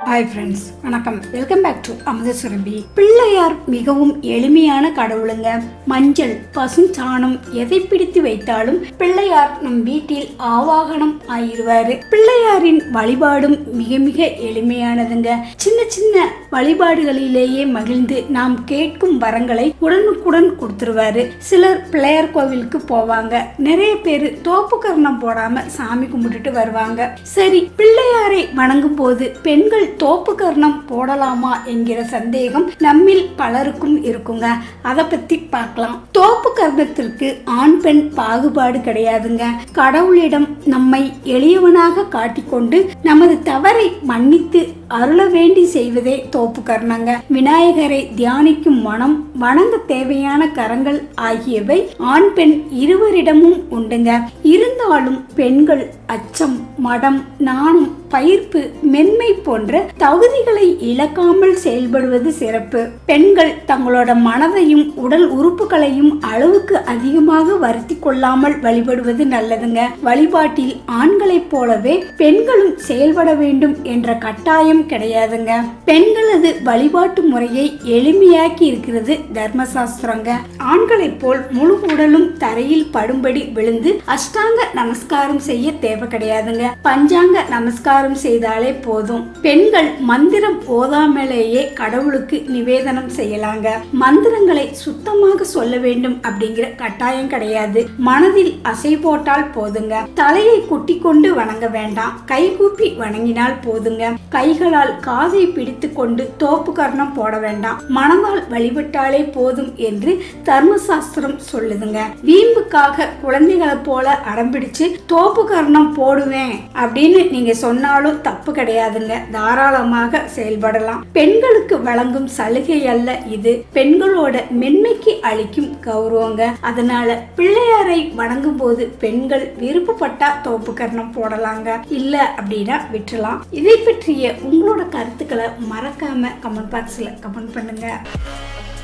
hi friends வணக்கம் welcome back to Amudha Surabhi Pillaiyar மிகவும் எளிமையான கடவுளுங்க மஞ்சள் பசும் சாணம் எதை பிடித்து வைத்தாலும் பிள்ளையார் நம் வீட்டில் ஆவாகனம் ஆயிருவாரு பிள்ளையாரின் வழிபாடும் மிக மிக எளிமையானதுங்க சின்ன சின்ன வழிபாடுகளிலேயே மகிழ்ந்து நாம் கேட்கும் வரங்களை உடனுக்குடன் கொடுத்துருவாரு சிலர் பிள்ளையார் கோவிலுக்கு போவாங்க நிறைய பேர் தோப்பு கர்ணம் போடாம சாமி கும்பிட்டுட்டு வருவாங்க சரி பிள்ளையாரை வணங்கும் போது பெண்கள் தோப்பு கர்ணம் போடலாமா என்கிற சந்தேகம் நம்மில் பலருக்கும் இருக்குங்க அதை பத்தி பார்க்கலாம் தோப்பு கர்ணத்திற்கு ஆண் பெண் பாகுபாடு கிடையாதுங்க கடவுளிடம் நம்மை எளியவனாக காட்டிக்கொண்டு நமது தவறை மன்னித்து அருள வேண்டி செய்வதே தோப்பு கர்ணங்க விநாயகரை தியானிக்கும் மனம் வணங்க தேவையான கரங்கள் ஆகியவை ஆண் பெண் இருவரிடமும் உண்டுங்க இருந்தாலும் பெண்கள் அச்சம் மடம் நாணம் பயிர்ப்பு மென்மை போன்ற தகுதிகளை இழக்காமல் செயல்படுவது சிறப்பு பெண்கள் தங்களோட மனதையும் உடல் உறுப்புகளையும் அளவுக்கு அதிகமாக வருத்தி கொள்ளாமல் வழிபடுவது நல்லதுங்க வழிபாட்டில் ஆண்களைப் போலவே பெண்களும் செயல்பட வேண்டும் என்ற கட்டாயம் கிடையாதுங்க பெண்களது வழிபாட்டு முறையை எளிமையாக்கி இருக்கிறது தர்மசாஸ்திரங்க ஆண்களைப் போல் முழு உடலும் தரையில் படும்படி விழுந்து அஷ்டாங்க நமஸ்காரம் செய்ய தேவை கிடையாதுங்க பஞ்சாங்க நமஸ்காரம் செய்தாலே போதும் பெண்கள் மந்திரம் ஓதாமலேயே கடவுளுக்கு நிவேதனம் செய்யலாங்க மந்திரங்களை சுத்தமாக சொல்ல வேண்டும் அப்படிங்கிற கட்டாயம் கிடையாது மனதில் அசை போட்டால் போதுங்க தலையை குட்டி கொண்டு வணங்க வேண்டாம் கைகூப்பி வணங்கினால் போதுங்க கைகளால் காதை பிடித்து கொண்டு தோப்பு கர்ணம் போட வேண்டாம் மனதால் வழிபட்டாலே போதும் என்று தர்மசாஸ்திரம் சொல்லுதுங்க வீம்புக்காக குழந்தைகளை போல அடம்பிடிச்சு தோப்பு கர்ணம் போடுவேன் அப்படின்னு நீங்க சொன்னாலும் தப்பு கிடையாதுங்க தாராளமாக செயல்படலாம் பெண்களுக்கு வழங்கும் சலுகை அல்ல இது பெண்களோட மென்மைக்கு அளிக்கும் கௌரவங்க அதனால பிள்ளையாரை வணங்கும் போது பெண்கள் விருப்பப்பட்டா தோப்பு கர்ணம் போடலாங்க இல்ல அப்படின்னா விட்டுலாம் இதை பற்றிய உங்களோட கருத்துக்களை மறக்காம கமெண்ட் பாக்ஸ்ல கமெண்ட் பண்ணுங்க